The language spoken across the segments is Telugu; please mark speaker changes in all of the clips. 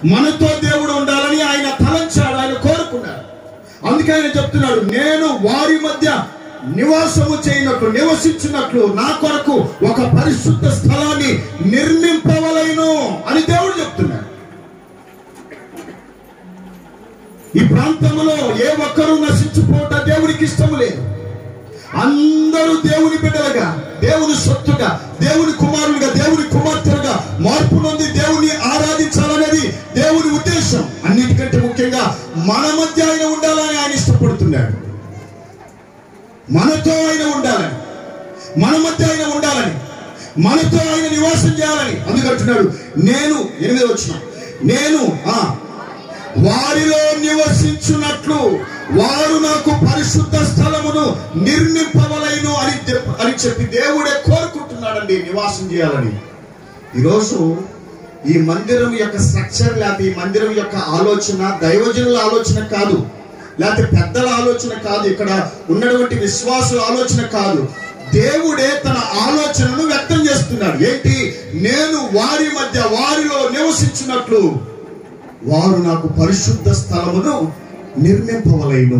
Speaker 1: మనతో దేవుడు ఉండాలని ఆయన తలంచాడు ఆయన కోరుకున్నాడు అందుకే ఆయన చెప్తున్నాడు నేను వారి మధ్య నివాసము చేయనట్లు నివసించినట్లు నా కొరకు ఒక పరిశుద్ధ స్థలాన్ని నిర్మింపవలైను అని దేవుడు చెప్తున్నాడు ఈ ప్రాంతంలో ఏ ఒక్కరూ నశించిపోట దేవునికి ఇష్టము లేదు అందరూ దేవుని బిడ్డలుగా దేవుని సొత్తుగా దేవుని కుమారులుగా దేవుని కుమార్తెలుగా మార్పు నొంది దేవుని ఆరాధించాలనేది దేవుని ఉద్దేశం అన్నిటికంటే ముఖ్యంగా మన మధ్య ఆయన ఉండాలని ఆయన ఇష్టపడుతున్నాడు మనతో ఆయన ఉండాలని మన మధ్య ఆయన ఉండాలని మనతో ఆయన నివాసం చేయాలని అందుకంటున్నాడు నేను ఎనిమిది వచ్చిన నేను ఆ వారిలో నివసించున్నట్లు వారు నాకు పరిశుద్ధ స్థలమును నిర్మింపవలైను అని చెప్- అని చెప్పి దేవుడే కోరుకుంటున్నాడండి నివాసం చేయాలని ఈరోజు ఈ మందిరం యొక్క స్ట్రక్చర్ లేకపోతే ఈ మందిరం యొక్క ఆలోచన దైవజనుల ఆలోచన కాదు లేకపోతే పెద్దల ఆలోచన కాదు ఇక్కడ ఉన్నటువంటి విశ్వాసుల ఆలోచన కాదు దేవుడే తన ఆలోచనను వ్యక్తం చేస్తున్నాడు ఏంటి నేను వారి మధ్య వారిలో నివసించినట్లు వారు నాకు పరిశుద్ధ స్థలమును నిర్మింపవలైను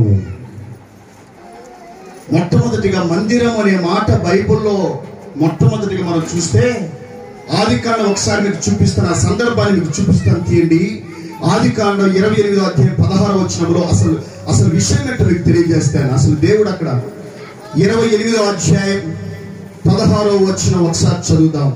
Speaker 1: మొట్టమొదటిగా మందిరం అనే మాట బైబిల్లో మొట్టమొదటిగా మనం చూస్తే ఆది కాండం ఒకసారి మీకు చూపిస్తాను ఆ సందర్భాన్ని మీకు చూపిస్తాను తీయండి ఆది కాండం ఇరవై ఎనిమిదో అధ్యాయం పదహారో వచ్చినప్పుడు అసలు అసలు విషయం ఏంటో మీకు తెలియజేస్తాను అసలు దేవుడు అక్కడ ఇరవై ఎనిమిదో అధ్యాయం పదహారో వచ్చిన ఒకసారి చదువుదాం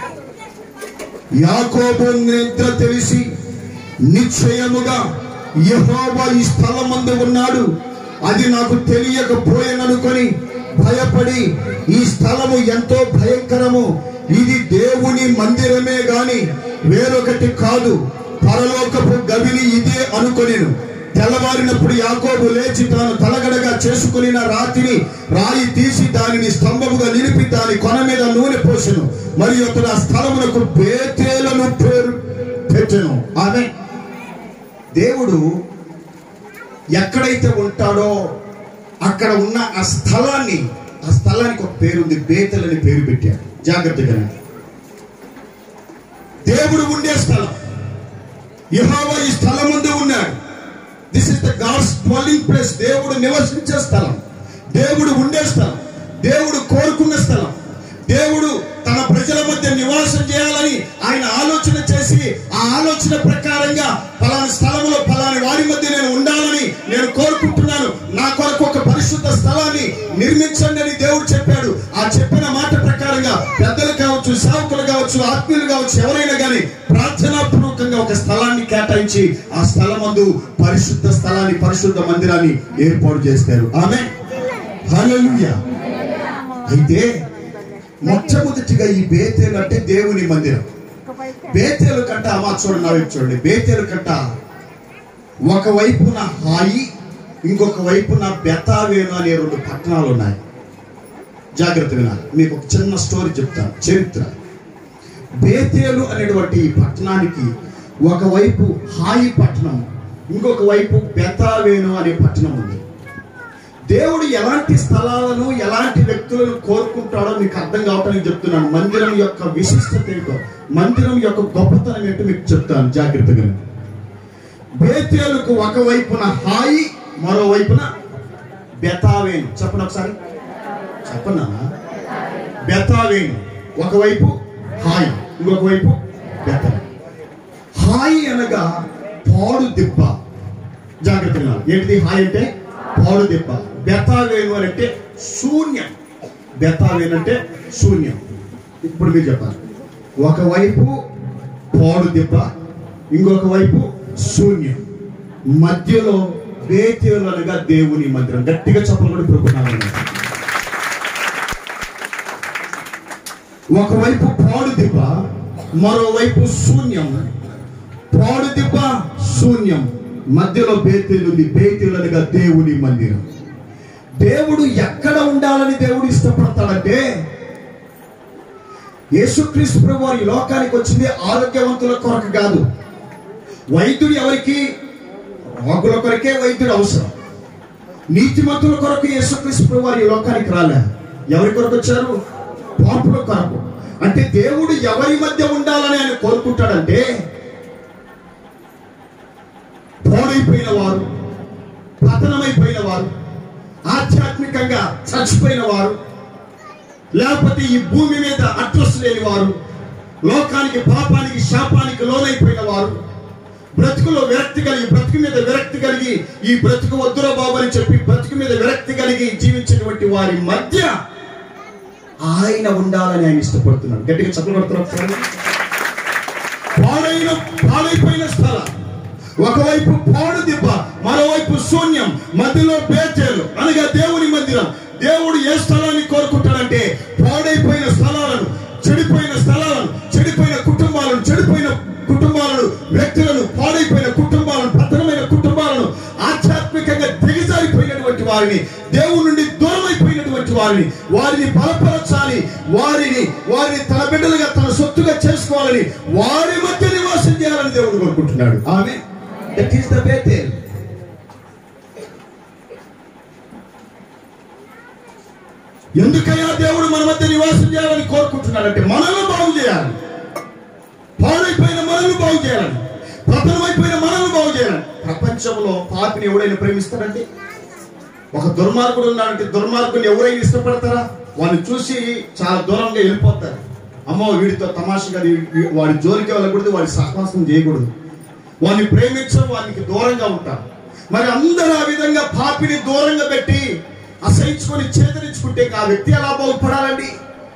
Speaker 1: యాకోబు నిద్ర తెలిసి నిశ్చయముగా యెహోవా ఈ స్థలమందు ఉన్నాడు అది నాకు తెలియకపోయాననుకొని భయపడి ఈ స్థలము ఎంతో భయంకరము ఇది దేవుని మందిరమే గాని వేరొకటి కాదు పరలోకపు గవిని ఇదే అనుకొనేను తెల్లవారినప్పుడు యాకోబు లేచి తాను తలగడగా చేసుకుని రాతిని రాయి తీసి దానిని స్తంభముగా నిలిపి దాని కొన మీద నూనె పోసెను మరియు అతడు ఆ స్థలమునకు బేతేలను పేరు పెట్టెను ఆమె దేవుడు ఎక్కడైతే ఉంటాడో అక్కడ ఉన్న ఆ స్థలాన్ని ఆ స్థలానికి ఒక పేరు ఉంది బేతల్ అని పేరు పెట్టాడు జాగ్రత్తగా వినండి. దేవుడు ఉండే స్థలం యెహోవా ఈ స్థలం ముందు ఉన్నాడు this is the God's dwelling place దేవుడు నివసించే స్థలం దేవుడు ఉండే స్థలం దేవుడు కోరుకున్న స్థలం దేవుడు తన ప్రజల మధ్య నివాసం చేయాలని ఆయన ఆలోచన చేసి ఆ ఆలోచన ప్రకారంగా పలాని స్థలంలో పలాని వారి మధ్య నేను ఉండాలని నేను కోరుకుంటున్నాను నా కొరకు ఒక పరిశుద్ధ స్థలాన్ని నిర్మించండి అని దేవుడు చెప్పాడు ఆ చెప్పిన మాట ప్రకారంగా పెద్దలు కావచ్చు సేవకులు కావచ్చు ఆత్మీయులు కావచ్చు ఎవరైనా కానీ ప్రార్థనాపూర్వకంగా ఒక స్థలాన్ని కేటాయించి ఆ స్థలమందు పరిశుద్ధ స్థలాన్ని పరిశుద్ధ మందిరాన్ని ఏర్పాటు చేస్తారు ఆమె హల్లెలూయా అయితే మొట్టమొదటిగా ఈ బేతేలు అంటే దేవుని మందిరం బేతేలు కట్ట అమ్మా చూడండి నా వైపు చూడండి బేతేలు కట్ట ఒకవైపున హాయి ఇంకొక వైపున బెతావేను అనే రెండు పట్టణాలు ఉన్నాయి జాగ్రత్త వినాలి మీకు ఒక చిన్న స్టోరీ చెప్తాను చరిత్ర బేతేలు అనేటువంటి ఈ పట్టణానికి ఒకవైపు హాయి పట్టణం ఇంకొక వైపు బెతావేను అనే పట్టణం ఉంది దేవుడు ఎలాంటి స్థలాలను ఎలాంటి వ్యక్తులను కోరుకుంటాడో మీకు అర్థం కావటానికి చెప్తున్నాను మందిరం యొక్క విశిష్టత ఏంటో మందిరం యొక్క గొప్పతనం ఏంటో మీకు చెప్తాను జాగ్రత్తగా బేతేలుకు ఒకవైపున హాయి మరోవైపున బెతావేను చెప్పండి ఒకసారి చెప్పనా బెతావేను ఒకవైపు హాయి ఇంకొక వైపు బెతావేను హాయి అనగా పాడు దిబ్బ జాగ్రత్తగా ఏంటిది హాయి అంటే పాడు దిబ్బ బెతావేను అని అంటే శూన్యం బెతావేను అంటే శూన్యం ఇప్పుడు మీరు చెప్పాలి ఒకవైపు పాడు దిబ్బ ఇంకొక వైపు శూన్యం మధ్యలో బేతేలు అనగా దేవుని మందిరం గట్టిగా చెప్పలు కూడా ప్రభుత్వం ఒకవైపు పాడు దిబ్బ మరోవైపు శూన్యం పాడు దిబ్బ శూన్యం మధ్యలో బేతేలు ఉంది బేతేలు అనగా దేవుని మందిరం దేవుడు ఎక్కడ ఉండాలని దేవుడు ఇష్టపడతాడంటే యేసుక్రీస్తు ప్రభు వారు ఈ లోకానికి వచ్చింది ఆరోగ్యవంతుల కొరకు కాదు వైద్యుడు ఎవరికి రోగుల కొరకే వైద్యుడు అవసరం నీతిమంతుల కొరకు యేసుక్రీస్తు ప్రభు వారు ఈ లోకానికి రాలే ఎవరి కొరకు వచ్చారు పాపుల కొరకు అంటే దేవుడు ఎవరి మధ్య ఉండాలని ఆయన కోరుకుంటాడంటే పాడైపోయిన వారు పతనమైపోయిన వారు ఆధ్యాత్మికంగా చచ్చిపోయిన వారు లేకపోతే ఈ భూమి మీద అడ్రస్ లేని వారు లోకానికి పాపానికి శాపానికి లోనైపోయిన వారు బ్రతుకులో విరక్తి కలిగి బ్రతుకు మీద విరక్తి కలిగి ఈ బ్రతుకు వద్దురా బాబు అని చెప్పి బ్రతుకు మీద విరక్తి కలిగి జీవించినటువంటి వారి మధ్య ఆయన ఉండాలని ఆయన ఇష్టపడుతున్నాడు గట్టిగా చెప్పబడుతున్నారు ఒకసారి. పాడైన పాడైపోయిన స్థలం ఒకవైపు పాడు దిబ్బ మరోవైపు శూన్యం మధ్యలో బేతేలు అనగా దేవుని మందిరం దేవుడు ఏ స్థలాన్ని కోరుకుంటాడంటే పాడైపోయిన స్థలాలను చెడిపోయిన స్థలాలను చెడిపోయిన కుటుంబాలను చెడిపోయిన కుటుంబాలను వ్యక్తులను పాడైపోయిన కుటుంబాలను పతనమైన కుటుంబాలను ఆధ్యాత్మికంగా దిగజారిపోయినటువంటి వారిని దేవుడి నుండి దూరం అయిపోయినటువంటి వారిని వారిని బలపరచాలి వారిని వారిని తన బిడ్డలుగా తన సొత్తుగా చేసుకోవాలని వారి మధ్య నివాసం చేయాలని దేవుడు కోరుకుంటున్నాడు ఆమె దట్ ఈస్ ద బేతేల్ ఎందుకయ్యా దేవుడు మన మధ్య నివాసం చేయాలని కోరుకుంటున్నాడంటే మనల్ని బాగు చేయాలి పాడైపోయిన మనల్ని బాగు చేయాలని పతనమైపోయిన మనల్ని బాగు చేయాలి ప్రపంచంలో పాపిని ఎవడైనా ప్రేమిస్తాడంటే ఒక దుర్మార్గుడు ఉన్నాడంటే దుర్మార్గుని ఎవరైనా ఇష్టపడతారా వాడిని చూసి చాలా దూరంగా వెళ్ళిపోతారు అమ్మో వీడితో తమాషగా వీ- వాడి జోలికి వెళ్ళకూడదు వాడి సహవాసం చేయకూడదు వాడిని ప్రేమించడం వానికి దూరంగా ఉంటారు మరి అందరూ ఆ విధంగా పాపిని దూరంగా పెట్టి అసహించుకొని చేదరించుకుంటే ఆ వ్యక్తి ఎలా బాగుపడాలండి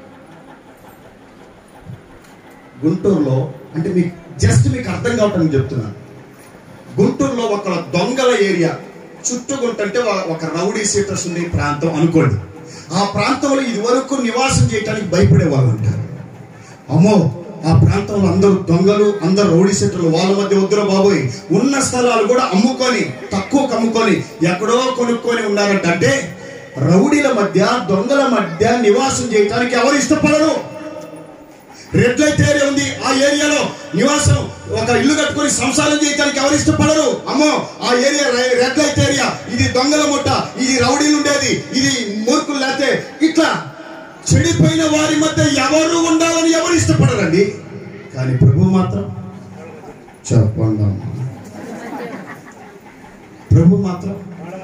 Speaker 1: గుంటూరులో అంటే మీకు జస్ట్ మీకు అర్థం కావటానికి చెప్తున్నాను గుంటూరులో ఒక దొంగల ఏరియా చుట్టుగుంట అంటే ఒక- ఒక రౌడీ సీటర్స్ ఉండే ప్రాంతం అనుకోండి ఆ ప్రాంతంలో ఇది వరకు నివాసం చేయడానికి భయపడే వాళ్ళు ఉంటారు అమ్మో ఆ ప్రాంతంలో అందరూ దొంగలు అందరు రౌడీ సెంటర్లు వాళ్ళ మధ్య వద్దురా బాబోయ్ ఉన్న స్థలాలు కూడా అమ్ముకొని తక్కువ అమ్ముకొని ఎక్కడో కొనుక్కొని ఉన్నారంట అంటే రౌడీల మధ్య దొంగల మధ్య నివాసం చేయడానికి ఎవరు ఇష్టపడరు రెడ్ లైట్ ఏరియా ఉంది ఆ ఏరియాలో నివాసం ఒక ఇల్లు కట్టుకొని సంసారం చేయడానికి ఎవరు ఇష్టపడరు అమ్మో ఆ ఏరియా రై- రెడ్ లైట్ ఏరియా ఇది దొంగల ముట్ట ఇది రౌడీలు ఉండేది ఇది మూర్ఖులు లేతే ఇట్లా చెడిపోయిన వారి మధ్య ఎవరు ఉండాలని ఎవరు ఇష్టపడరండి కానీ ప్రభు మాత్రం చెప్పండి అమ్మా. ప్రభు మాత్రం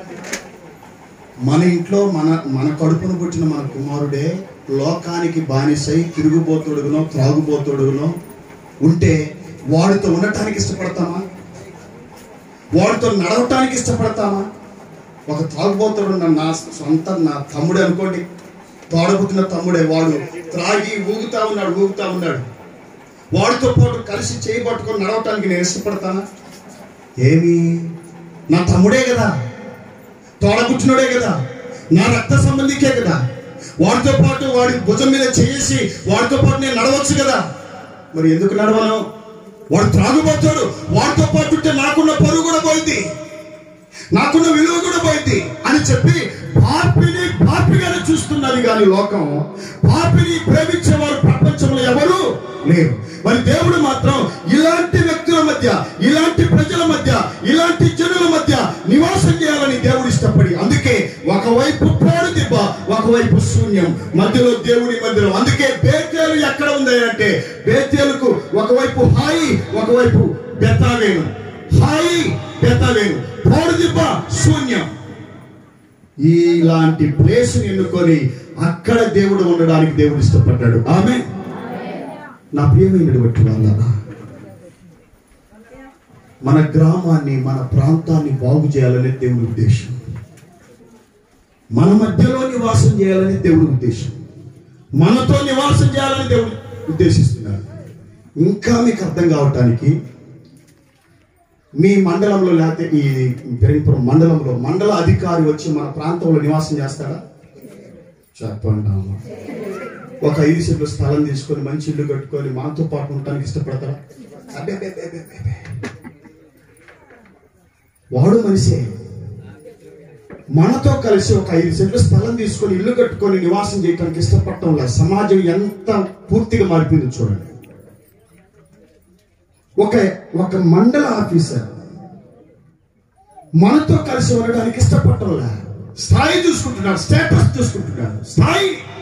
Speaker 1: మన ఇంట్లో మన మన కడుపును పుట్టిన మన కుమారుడే లోకానికి బానిసై తిరుగుబోతుడుగునో త్రాగుబోతుడుగునో ఉంటే వాడితో ఉండటానికి ఇష్టపడతామా వాడితో నడవటానికి ఇష్టపడతామా ఒక త్రాగుబోతుడు నా- నా సొంత నా తమ్ముడే అనుకోండి తోడబుట్టిన తమ్ముడే వాడు త్రాగి ఊగుతా ఉన్నాడు ఊగుతా ఉన్నాడు వాడితో పాటు కలిసి చేయి పట్టుకొని నడవటానికి నేను ఇష్టపడతానా ఏమి నా తమ్ముడే కదా తోడబుట్టినోడే కదా నా రక్త సంబంధికే కదా వాడితో పాటు వాడి భుజం మీద చేసి వాడితో పాటు నేను నడవచ్చు కదా మరి ఎందుకు నడవను వాడు త్రాగుబోతాడు వాడితో పాటు ఉంటే నాకున్న పరువు కూడా పోయింది నాకున్న విలువ కూడా పోయింది అని చెప్పి పాపిని పాపిగానే చూస్తున్నది కానీ లోకం పాపిని ప్రేమించేవారు ప్రపంచంలో ఎవరు లేరు మరి దేవుడు మాత్రం ఇలాంటి వ్యక్తుల మధ్య ఇలాంటి ప్రజల మధ్య ఇలాంటి జనుల మధ్య నివాసం చేయాలని దేవుడు ఇష్టపడి అందుకే ఒకవైపు పోడు దిబ్బ ఒకవైపు శూన్యం మధ్యలో దేవుని మందిరం అందుకే బేతేలు ఎక్కడ ఉంది అంటే బేతేలుకు ఒకవైపు హాయి ఒకవైపు బెతావేను హాయి బెతావేను పోడు దిబ్బ శూన్యం ఇలాంటి ప్లేస్ ఎన్నుకొని అక్కడ దేవుడు ఉండడానికి దేవుడు ఇష్టపడ్డాడు ఆమె నా ప్రియమైనటువంటి వాళ్ళ మన గ్రామాన్ని మన ప్రాంతాన్ని బాగు చేయాలనే దేవుడి ఉద్దేశం మన మధ్యలో నివాసం చేయాలని దేవుడి ఉద్దేశం మనతో నివాసం చేయాలని దేవుడు ఉద్దేశిస్తున్నాడు ఇంకా మీకు అర్థం కావటానికి మీ మండలంలో లేకపోతే ఈ పెరింపురం మండలంలో మండల అధికారి వచ్చి మన ప్రాంతంలో నివాసం చేస్తాడా చెప్పండి అమ్మా. ఒక ఐదు సెంట్ల స్థలం తీసుకొని మంచి ఇల్లు కట్టుకొని మనతో పాటు ఉండటానికి ఇష్టపడతారా అబ్బే, అబ్బే, అబ్బే, అబ్బే, అబ్బే. వాడు మనిషే మనతో కలిసి ఒక ఐదు సెంట్ల స్థలం తీసుకొని ఇల్లు కట్టుకొని నివాసం చేయడానికి ఇష్టపడటం లేదు సమాజం ఎంత పూర్తిగా మారిపోయిందో చూడండి ఒక ఒక మండల ఆఫీసర్ మనతో కలిసి ఉండడానికి ఇష్టపడటం లే స్థాయి చూసుకుంటున్నాడు స్టేటస్ చూసుకుంటున్నాడు స్థాయి